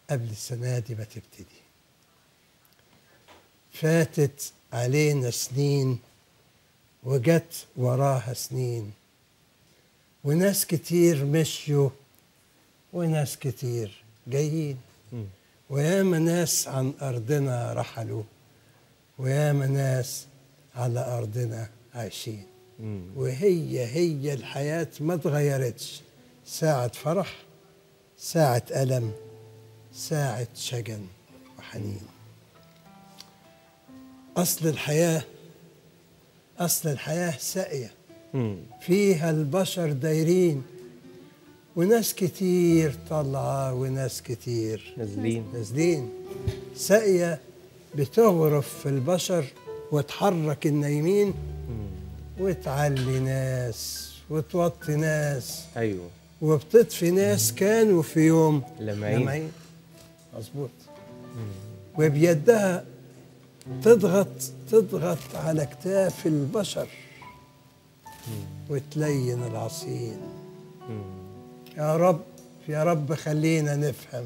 قبل السنة دي ما تبتدي فاتت علينا سنين وجت وراها سنين وناس كتير مشيوا وناس كتير جايين مم. وياما ناس عن أرضنا رحلوا وياما ناس على أرضنا عايشين مم. وهي هي الحياة ما اتغيرتش ساعة فرح ساعة ألم ساعة شجن وحنين أصل الحياة أصل الحياة ساقية مم. فيها البشر دايرين وناس كتير طالعة وناس كتير نازلين نازلين ساقية بتغرف في البشر وتحرك النايمين مم. وتعلي ناس وتوطي ناس ايوه وبتطفي ناس كانوا في يوم لمعين لمعين مظبوط وبيدها تضغط تضغط على كتاف البشر وتلين العصيين مم. يا رب يا رب خلينا نفهم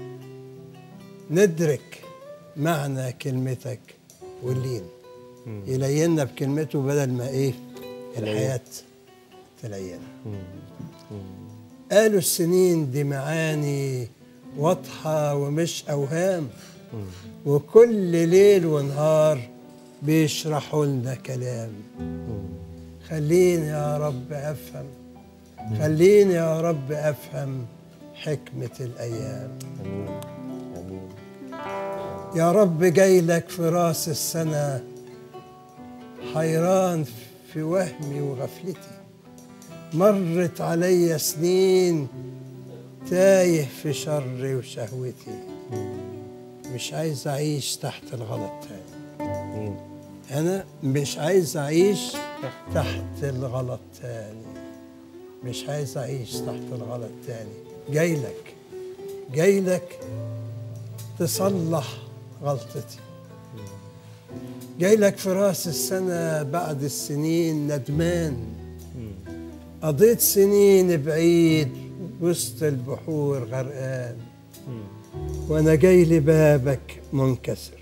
ندرك معنى كلمتك واللين مم. يلينا بكلمته بدل ما ايه يلين. الحياة تلينا مم. مم. قالوا السنين دي معاني واضحة ومش أوهام مم. وكل ليل ونهار بيشرحوا لنا كلام مم. خليني يا رب أفهم خليني يا رب أفهم حكمة الأيام امين امين يا رب جاي لك في راس السنة حيران في وهمي وغفلتي مرت علي سنين تايه في شري وشهوتي مش عايز أعيش تحت الغلط تاني امين أنا مش عايز أعيش تحت الغلط تاني مش عايز أعيش تحت الغلط تاني جاي لك جاي لك تصلح غلطتي جاي لك في راس السنة بعد السنين ندمان مم. قضيت سنين بعيد وسط البحور غرقان مم. وانا جاي لبابك منكسر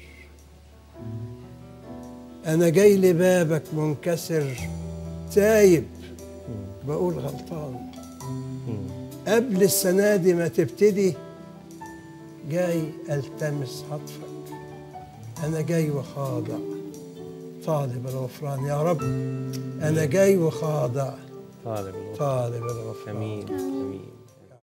انا جاي لبابك منكسر تايب بقول غلطان مم. قبل السنة دي ما تبتدي جاي التمس عطفك انا جاي وخاضع طالب الغفران يا رب انا جاي وخاضع طالب الوقت طالب الغفران امين امين